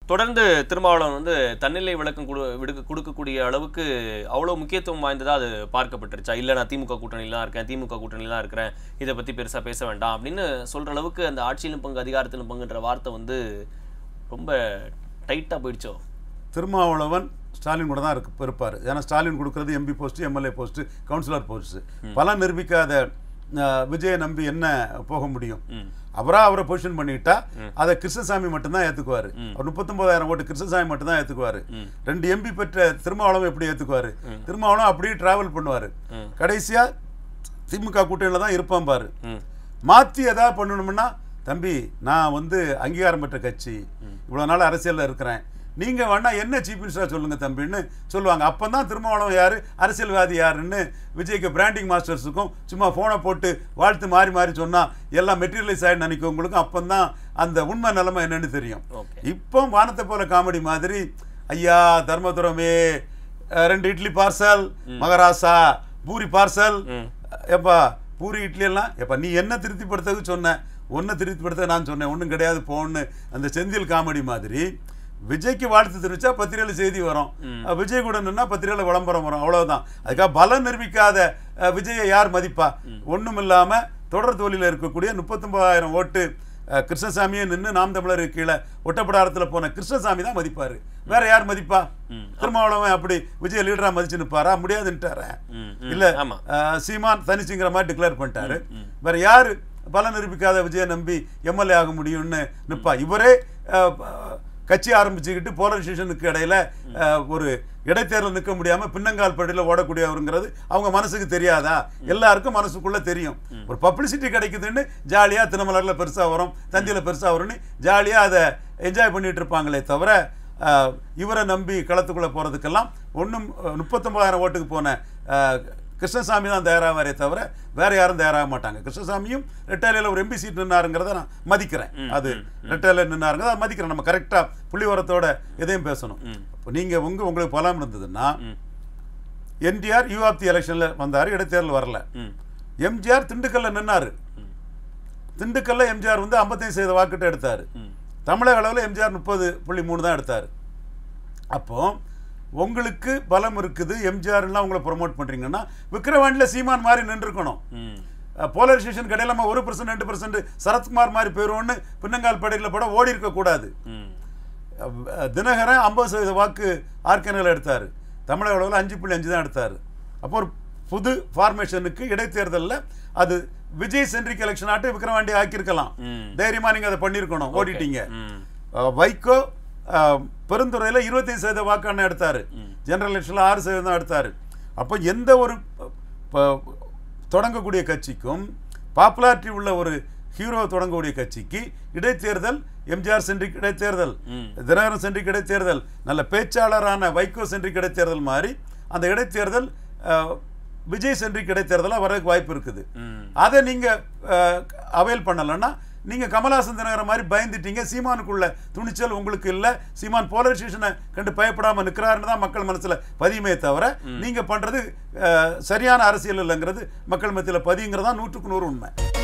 தொடர்ந்து திருமாவளவன் வந்து தன்னிலை விளக்கம் கொடு விடுக்க கொடுக்கக்கூடிய அளவுக்கு அவ்வளோ முக்கியத்துவம் வாய்ந்ததா அது பார்க்கப்பட்டுருச்சா இல்லை நான் திமுக கூட்டணியில் தான் இருக்கேன் திமுக கூட்டணியில் தான் இருக்கிறேன் இதை பற்றி பெருசாக பேச வேண்டாம் அப்படின்னு சொல்கிற அளவுக்கு அந்த ஆட்சியிலும் பங்கு அதிகாரத்திலும் பங்குன்ற வார்த்தை வந்து ரொம்ப டைட்டாக போயிடுச்சோ திருமாவளவன் ஸ்டாலின் கூட தான் இருக்கு இருப்பார் ஏன்னா ஸ்டாலின் கொடுக்கறது MP post MLA post councillor post பலம் நிரூபிக்காத அஹ், விஜயை நம்பி என்ன போக முடியும் ம் அவரா அவரை பொசிஷன் பண்ணிட்டா அதை கிருஷ்ணசாமி மட்டும்தான் ஏத்துக்குவாரு அவர் முப்பத்தொன்பதாயிரம் ஓட்டு கிருஷ்ணசாமி மட்டும்தான் ஏத்துக்குவாரு ம். ரெண்டு எம்பி பெற்ற திருமாவளவன் எப்படி ஏத்துக்குவாரு திருமாவளவன் அப்படியே டிராவல் பண்ணுவாரு ம். கடைசியா திமுக கூட்டணியில தான் இருப்பான் பாரு ம் மாற்றி எதாவது பண்ணணும்னா தம்பி நான் வந்து அங்கீகாரம் பெற்ற கட்சி இவ்வளோ நாள் அரசியலில் இருக்கிறேன் நீங்கள் வேணா என்ன சீஃப் மினிஸ்டராக சொல்லுங்கள் தம்பின்னு சொல்லுவாங்க அப்போ தான் திருமாவளவன் யார் அரசியல்வாதி யாருன்னு விஜய்க்கு பிராண்டிங் மாஸ்டர்ஸுக்கும் சும்மா ஃபோனை போட்டு வாழ்த்து மாறி மாறி சொன்னால் எல்லாம் மெட்டீரியலைஸ் ஆகிடு நினைக்கவங்களுக்கும் அப்போ தான் அந்த உண்மை நிலைமை என்னன்னு தெரியும் ஓகே இப்போ வானத்தை போல காமெடி மாதிரி ஐயா தர்மபுரமே அஹ், ரெண்டு இட்லி பார்சல் மகராசா பூரி பார்சல் ம் எப்பா பூரி இட்லி எல்லாம் எப்பா நீ என்ன திருப்திப்படுத்ததுக்கு சொன்ன ஒன்றை திருப்திப்படுத்த நான் சொன்னேன் ஒன்றும் கிடையாது போன்னு அந்த செந்தில் காமெடி மாதிரி விஜய்க்கு வாழ்த்து தெரிவிச்சா பத்திரிகையில் செய்தி வரும் அஹ், விஜய் கூட நின்னா பத்திரிகையில் விளம்பரம் வரும் அவ்வளவுதான் அதுக்காக பலம் நிரூபிக்காத அஹ், விஜயை யார் மதிப்பா ஒன்றும் இல்லாம தொடர் தோல்வியில் இருக்கக்கூடிய முப்பத்தொன்பதாயிரம் ஓட்டு அஹ், கிருஷ்ணசாமியே நின்று நாம் தமிழர் கீழே ஒட்டப்படாரத்தில் போன கிருஷ்ணசாமி தான் மதிப்பாரு வேற யார் மதிப்பா திருமாவளவன் அப்படி விஜய் லீடரா மதிச்சு நிற்பாரா முடியாதுன்ட்டாரா ம் ம். இல்ல ஆமா அஹ், சீமான் தனிச்சுங்கிற மாதிரி டிக்ளேர் பண்ணிட்டாரு வேற யாரு பலம் நிரூபிக்காத விஜய நம்பி எம்எல்ஏ ஆக முடியும்னு நிப்பா இவரே அஹ், ப- கட்சி ஆரம்பிச்சுக்கிட்டு போலரைசேஷனுக்கு இடையில அஹ், ஒரு இடைத்தேர்தல் நிற்க முடியாம பின்னங்கால் படியில் ஓடக்கூடியவருங்கிறது அவங்க மனசுக்கு தெரியாதா எல்லாருக்கும் மனசுக்குள்ள தெரியும் ஒரு பப்ளிசிட்டி கிடைக்குதுன்னு ஜாலியா திருமலர்ல பெருசா வரும் தந்தியில பெருசா வரும்னு ஜாலியா அதை என்ஜாய் பண்ணிட்டு இருப்பாங்களே தவிர அஹ், இவரை நம்பி களத்துக்குள்ள போறதுக்கெல்லாம் ஒன்றும் முப்பத்தொன்பதாயிரம் ஓட்டுக்கு போன அஹ், கிருஷ்ணசாமி தான் தயாராவாரே தவிர வேற யாரும் தயாராக மாட்டாங்க கிருஷ்ணசாமியும் ரெட்டாலையில் ஒரு எம்பி சீட் நின்னாருங்கிறத நான் மதிக்கிறேன் அது ரெட்டாலையில் நின்னாருங்கிறத அதை மதிக்கிறேன் நம்ம கரெக்டாக புள்ளிவரத்தோட எதையும் பேசணும் இப்போ நீங்கள் உங்க உங்களுக்கு பலம் இருந்ததுன்னா ம். என்டிஆர் யூ ஆஃப் தி எலெக்ஷனில் வந்தார் இடைத்தேர்தல் வரல ம் எம்ஜிஆர் திண்டுக்கல்ல நின்னாரு திண்டுக்கல்ல எம்ஜிஆர் வந்து 55% சதவீத வாக்கிட்ட எடுத்தார் ம் தமிழக அளவில் எம்ஜிஆர் முப்பது புள்ளி மூணு தான் எடுத்தார் அப்போ உங்களுக்கு பலம் இருக்குது எம்ஜிஆர்லாம் உங்களை ப்ரொமோட் பண்ணுறீங்கன்னா விக்கிரவாண்டியில் சீமான் மாதிரி நின்றுக்கணும் ம் போலரைசேஷன் கடையில் நம்ம ஒரு பர்சன்ட் ரெண்டு பர்சன்ட் சரத்குமார் மாதிரி போயிடுவோன்னு பின்னங்கால் படையில் போட ஓடி இருக்கக்கூடாது ம் அஹ் தினகரன் ஐம்பது சதவீத வாக்கு ஆர்கேனில் எடுத்தார் தமிழக அளவில் அஞ்சு புள்ளி அஞ்சு தான் எடுத்தார் அப்போ ஒரு புது ஃபார்மேஷனுக்கு இடைத்தேர்தலில் அது விஜய் சென்ட்ரிக் எலெக்ஷன் ஆட்டு விக்ரவாண்டி ஆக்கியிருக்கலாம் ம். தைரியமாக நீங்கள் அதை பண்ணியிருக்கணும் ஓடிட்டீங்க ம் அஹ் வைகோ அஹ், பெருந்துறையில் இருபத்தைந்து சதவீத வாக்கான எடுத்தார் ஜெனரல் எலெக்ஷனில் ஆறு சதவீதம் தான் எடுத்தார் அப்போ எந்த ஒரு ப- தொடங்கக்கூடிய கட்சிக்கும் பாப்புலாரிட்டி உள்ள ஒரு ஹீரோ தொடங்கக்கூடிய கட்சிக்கு இடைத்தேர்தல் எம்ஜிஆர் சென்ட்ரிக் இடைத்தேர்தல் ம். தினகரன் சென்ட்ரிக் இடைத்தேர்தல் நல்ல பேச்சாளரான வைகோ சென்ட்ரிக் இடைத்தேர்தல் மாதிரி அந்த இடைத்தேர்தல் அஹ், விஜய் சென்ட்ரிக் இடைத்தேர்தலாக வரதுக்கு வாய்ப்பு இருக்குது ம் அதை நீங்கள் அவைல் பண்ணலைன்னா நீங்கள் கமலஹாசன் தினகரன் மாதிரி பயந்துட்டீங்க சீமானுக்குள்ள துணிச்சல் உங்களுக்கு இல்லை சீமான் போலரைசேஷனை கண்டு பயப்படாமல் நிற்கிறாருன்னு தான் மக்கள் மனசில் பதியுமே தவிர நீங்கள் பண்ணுறது சரியான அரசியல் இல்லைங்கிறது மக்கள் மத்தியில் பதியுங்கிறது தான் நூற்றுக்கு நூறு உண்மை